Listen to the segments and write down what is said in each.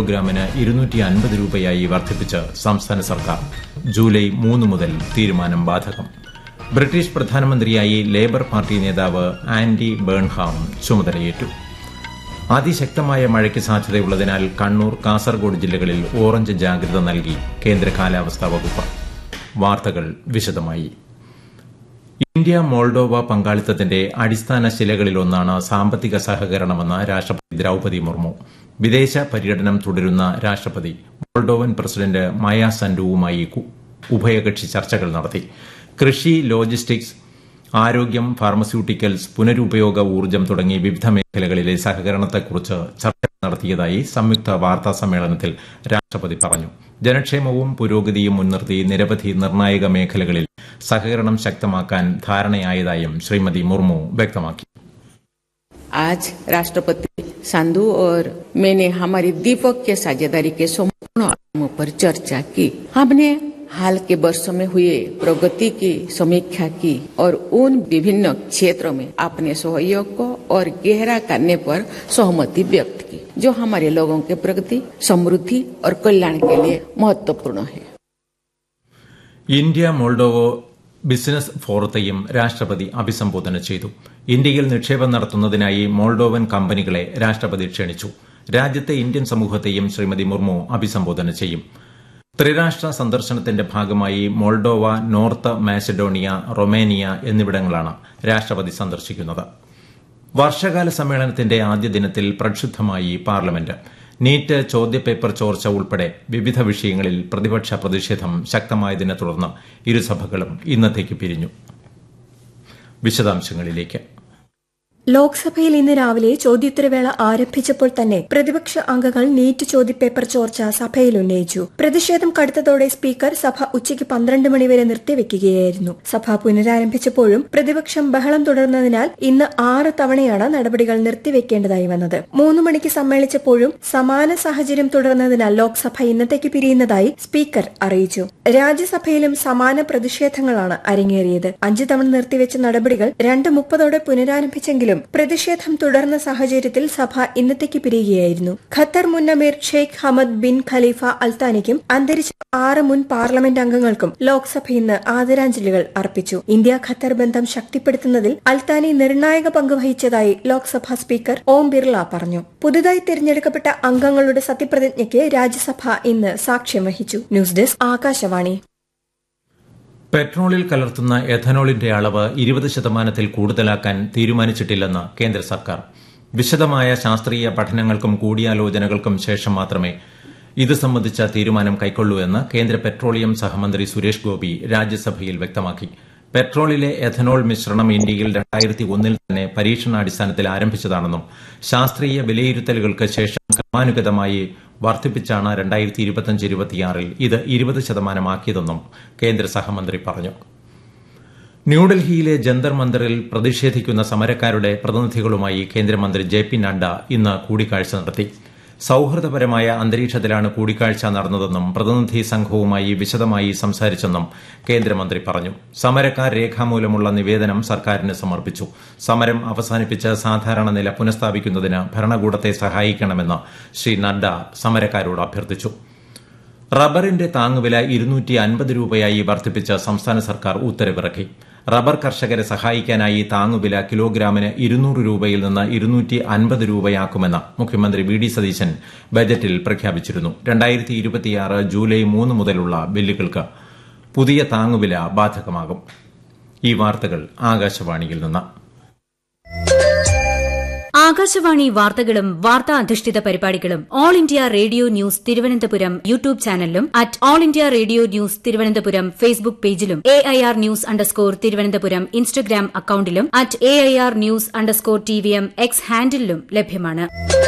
കിലോഗ്രാമിന് ഇരുന്നൂറ്റി അൻപത് രൂപയായി വർദ്ധിപ്പിച്ച് സംസ്ഥാന സർക്കാർ ജൂലൈ മൂന്ന് മുതൽ തീരുമാനം ബാധകം ബ്രിട്ടീഷ് പ്രധാനമന്ത്രിയായി ലേബർ പാർട്ടി നേതാവ് ആൻഡി ബേൺഹാം ചുമതലയേറ്റു അതിശക്തമായ മഴയ്ക്ക് സാധ്യതയുള്ളതിനാൽ കണ്ണൂർ കാസർഗോഡ് ജില്ലകളിൽ ഓറഞ്ച് ജാഗ്രത നൽകി കേന്ദ്ര കാലാവസ്ഥാ വകുപ്പ് വാർത്തകൾ വിശദമായി ഇന്ത്യ മോൾഡോവ പങ്കാളിത്തത്തിന്റെ അടിസ്ഥാന ശിലകളിലൊന്നാണ് സാമ്പത്തിക സഹകരണമെന്ന് രാഷ്ട്രപതി ദ്രൌപതി മുർമു വിദേശ പര്യടനം തുടരുന്ന രാഷ്ട്രപതി മോൾഡോവൻ പ്രസിഡന്റ് മായ സൻഡുവുമായി ഉഭയകക്ഷി ചർച്ചകൾ നടത്തി കൃഷി ലോജിസ്റ്റിക്സ് ആരോഗ്യം ഫാർമസ്യൂട്ടിക്കൽസ് പുനരുപയോഗ ഊർജ്ജം തുടങ്ങി വിവിധ മേഖലകളിലെ സഹകരണത്തെക്കുറിച്ച് ചർച്ച നടത്തിയതായി സംയുക്ത വാർത്താ സമ്മേളനത്തിൽ രാഷ്ട്രപതി പറഞ്ഞു ജനക്ഷേമവും പുരോഗതിയും മുൻനിർത്തി നിരവധി നിർണായക മേഖലകളിൽ സഹകരണം ശക്തമാക്കാൻ ധാരണയായതായും ശ്രീമതി മുർമു വ്യക്തമാക്കി आज राष्ट्रपति संधु और मैंने हमारी द्विपक्षीय साझेदारी के संपूर्ण आयामों पर चर्चा की हमने हाल के वर्षों में हुए प्रगति की समीक्षा की और उन विभिन्न क्षेत्रों में अपने सहयोग को और गहरा करने पर सहमति व्यक्त की जो हमारे लोगों के प्रगति समृद्धि और कल्याण के लिए महत्वपूर्ण है ഇന്ത്യ മോൾഡോവോ ബിസിനസ് ഫോറത്തെയും രാഷ്ട്രപതി അഭിസംബോധന ചെയ്തു ഇന്ത്യയിൽ നിക്ഷേപം നടത്തുന്നതിനായി മോൾഡോവൻ കമ്പനികളെ രാഷ്ട്രപതി ക്ഷണിച്ചു രാജ്യത്തെ ഇന്ത്യൻ സമൂഹത്തെയും ശ്രീമതി മുർമു അഭിസംബോധന ചെയ്യും ത്രിരാഷ്ട്ര സന്ദർശനത്തിന്റെ ഭാഗമായി മോൾഡോവ നോർത്ത് മാസഡോണിയ റൊമേനിയ എന്നിവിടങ്ങളാണ് രാഷ്ട്രപതി സന്ദർശിക്കുന്നത് വർഷകാല സമ്മേളനത്തിന്റെ ആദ്യ ദിനത്തിൽ പ്രക്ഷുബ്ധമായി പാർലമെന്റ് നീറ്റ് ചോദ്യപേപ്പർ ചോർച്ച ഉൾപ്പെടെ വിവിധ വിഷയങ്ങളിൽ പ്രതിപക്ഷ പ്രതിഷേധം ശക്തമായതിനെ തുടർന്ന് ഇരുസഭകളും ഇന്നത്തേക്ക് പിരിഞ്ഞു വിശദാംശങ്ങളിലേക്ക് ലോക്സഭയിൽ ഇന്ന് രാവിലെ ചോദ്യോത്തരവേള ആരംഭിച്ചപ്പോൾ തന്നെ പ്രതിപക്ഷ അംഗങ്ങൾ നീറ്റ് ചോദ്യപേപ്പർ ചോർച്ച സഭയിൽ ഉന്നയിച്ചു പ്രതിഷേധം കടുത്തതോടെ സ്പീക്കർ സഭ ഉച്ചയ്ക്ക് പന്ത്രണ്ട് മണിവരെ നിർത്തിവെക്കുകയായിരുന്നു സഭ പുനരാരംഭിച്ചപ്പോഴും പ്രതിപക്ഷം ബഹളം തുടർന്നതിനാൽ ഇന്ന് ആറ് തവണയാണ് നടപടികൾ നിർത്തിവെക്കേണ്ടതായി വന്നത് മൂന്ന് മണിക്ക് സമ്മേളിച്ചപ്പോഴും സമാന സാഹചര്യം തുടർന്നതിനാൽ ലോക്സഭ ഇന്നത്തേക്ക് പിരിയുന്നതായി സ്പീക്കർ അറിയിച്ചു രാജ്യസഭയിലും സമാന പ്രതിഷേധങ്ങളാണ് അരങ്ങേറിയത് അഞ്ചു തവണ നിർത്തിവെച്ച നടപടികൾ രണ്ട് മുപ്പതോടെ പുനരാരംഭിച്ചെങ്കിലും പ്രതിഷേധം തുടർന്ന സാഹചര്യത്തിൽ സഭ ഇന്നത്തേക്ക് പിരിയുകയായിരുന്നു ഖത്തർ മുൻ അമീർ ഷെയ്ഖ് ഹമദ് ബിൻ ഖലീഫ അൽത്താനിക്കും അന്തരിച്ച ആറ് മുൻ പാർലമെന്റ് അംഗങ്ങൾക്കും ലോക്സഭ ഇന്ന് ആദരാഞ്ജലികൾ അർപ്പിച്ചു ഇന്ത്യ ഖത്തർ ബന്ധം ശക്തിപ്പെടുത്തുന്നതിൽ അൽത്താനി നിർണായക പങ്ക് വഹിച്ചതായി ലോക്സഭാ സ്പീക്കർ ഓം ബിർള പറഞ്ഞു പുതുതായി തിരഞ്ഞെടുക്കപ്പെട്ട അംഗങ്ങളുടെ സത്യപ്രതിജ്ഞയ്ക്ക് രാജ്യസഭ ഇന്ന് സാക്ഷ്യം വഹിച്ചു ന്യൂസ് ഡെസ്ക് ആകാശവാണി പെട്രോളിൽ കലർത്തുന്ന എഥനോളിന്റെ അളവ് ഇരുപത് ശതമാനത്തിൽ കൂടുതലാക്കാൻ തീരുമാനിച്ചിട്ടില്ലെന്ന് കേന്ദ്ര സർക്കാർ വിശദമായ ശാസ്ത്രീയ പഠനങ്ങൾക്കും കൂടിയാലോചനകൾക്കും ശേഷം മാത്രമേ ഇത് സംബന്ധിച്ച തീരുമാനം കൈക്കൊള്ളൂ എന്ന് കേന്ദ്ര പെട്രോളിയം സഹമന്ത്രി സുരേഷ് ഗോപി രാജ്യസഭയിൽ വ്യക്തമാക്കി പെട്രോളിലെ എഥനോൾ മിശ്രണം ഇന്ത്യയിൽ രണ്ടായിരത്തി ഒന്നിൽ തന്നെ പരീക്ഷണാടിസ്ഥാനത്തിൽ ആരംഭിച്ചതാണെന്നും ശാസ്ത്രീയ വിലയിരുത്തലുകൾക്ക് ശേഷം ക്രമാനുഗതമായി വർദ്ധിപ്പിച്ചാണ് രണ്ടായിരത്തി ഇരുപത്തിയഞ്ച് ഇരുപത്തിയാറിൽ ഇത് ഇരുപത് ശതമാനമാക്കിയതെന്നും കേന്ദ്ര സഹമന്ത്രി പറഞ്ഞു ന്യൂഡൽഹിയിലെ ജന്തർ മന്ദറിൽ പ്രതിഷേധിക്കുന്ന സമരക്കാരുടെ പ്രതിനിധികളുമായി കേന്ദ്രമന്ത്രി ജെ പി നഡ്ഡ ഇന്ന് കൂടിക്കാഴ്ച നടത്തി സൌഹൃദപരമായ അന്തരീക്ഷത്തിലാണ് കൂടിക്കാഴ്ച നടന്നതെന്നും പ്രതിനിധി സംഘവുമായി വിശദമായി സംസാരിച്ചെന്നും കേന്ദ്രമന്ത്രി പറഞ്ഞു സമരക്കാർ രേഖാമൂലമുള്ള നിവേദനം സർക്കാരിന് സമർപ്പിച്ചു സമരം അവസാനിപ്പിച്ച് സാധാരണ നില പുനഃസ്ഥാപിക്കുന്നതിന് ഭരണകൂടത്തെ സഹായിക്കണമെന്ന് ശ്രീ നഡ്ഡ സമരക്കാരോട് അഭ്യർത്ഥിച്ചു റബ്ബറിന്റെ താങ്ങുവില ഇരുന്നൂറ്റി അൻപത് രൂപയായി വർദ്ധിപ്പിച്ച് സംസ്ഥാന സർക്കാർ ഉത്തരവിറക്കി റബ്ബർ കർഷകരെ സഹായിക്കാനായി താങ്ങുവില കിലോഗ്രാമിന് ഇരുന്നൂറ് രൂപയിൽ നിന്ന് ഇരുന്നൂറ്റി അൻപത് രൂപയാക്കുമെന്ന് മുഖ്യമന്ത്രി വി ഡി സതീശൻ ബജറ്റിൽ പ്രഖ്യാപിച്ചിരുന്നു രണ്ടായിരത്തി ഇരുപത്തിയാറ് ജൂലൈ മൂന്ന് മുതലുള്ള ബില്ലുകൾക്ക് പുതിയ താങ്ങുവില ബാധകമാകും ഈ വാർത്തകൾ ആകാശവാണിയിൽ നിന്ന് ആകാശവാണി വാർത്തകളും വാർത്താ അധിഷ്ഠിത പരിപാടികളും all India radio news Thiruvananthapuram YouTube ചാനലിലും at all India radio news Thiruvananthapuram Facebook പേജിലും A I R news underscore Thiruvananthapuram Instagram അക്കൌണ്ടിലും at A I R news underscore T V M X ഹാൻഡിലും ലഭ്യമാണ്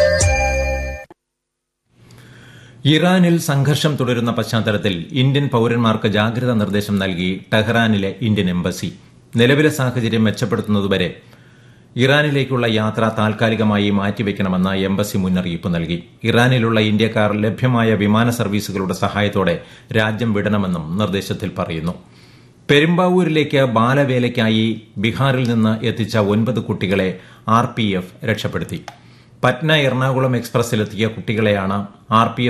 ഇറാനിൽ സംഘർഷം തുടരുന്ന പശ്ചാത്തലത്തിൽ ഇന്ത്യൻ പൌരന്മാർക്ക് ജാഗ്രതാ നിർദ്ദേശം നൽകി ടെഹ്റാനിലെ ഇന്ത്യൻ എംബസി നിലവിലെ സാഹചര്യം മെച്ചപ്പെടുത്തുന്നതുവരെ ഇറാനിലേക്കുള്ള യാത്ര താൽക്കാലികമായി മാറ്റിവെക്കണമെന്ന് എംബസി മുന്നറിയിപ്പ് നൽകി ഇറാനിലുള്ള ഇന്ത്യക്കാർ ലഭ്യമായ വിമാന സർവീസുകളുടെ സഹായത്തോടെ രാജ്യം വിടണമെന്നും നിർദ്ദേശത്തിൽ പറയുന്നു പെരുമ്പാവൂരിലേക്ക് ബാലവേലയ്ക്കായി ബീഹാറിൽ നിന്ന് എത്തിച്ച ഒൻപത് കുട്ടികളെ ആർ പി എഫ് രക്ഷപ്പെടുത്തി പറ്റ്ന എറണാകുളം എക്സ്പ്രസിലെത്തിയ കുട്ടികളെയാണ് ആർ പി